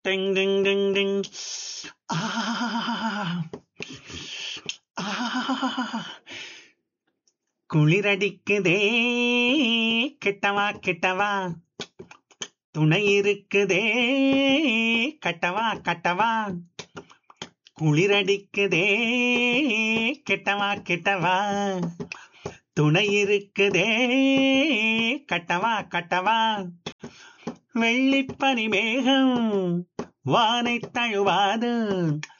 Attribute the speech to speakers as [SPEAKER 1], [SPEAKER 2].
[SPEAKER 1] டிங் டிங் டிங் டிங் ஆ ஆ குளிரடிக்குதே கிட்டவா கிட்டவா துணை இருக்குதே கட்டவா கட்டவா குளிரடிக்குதே கிட்டவா கிட்டவா துணை இருக்குதே கட்டவா கட்டவா வெள்ளிப்பனி மேகம் வானை தழுவாது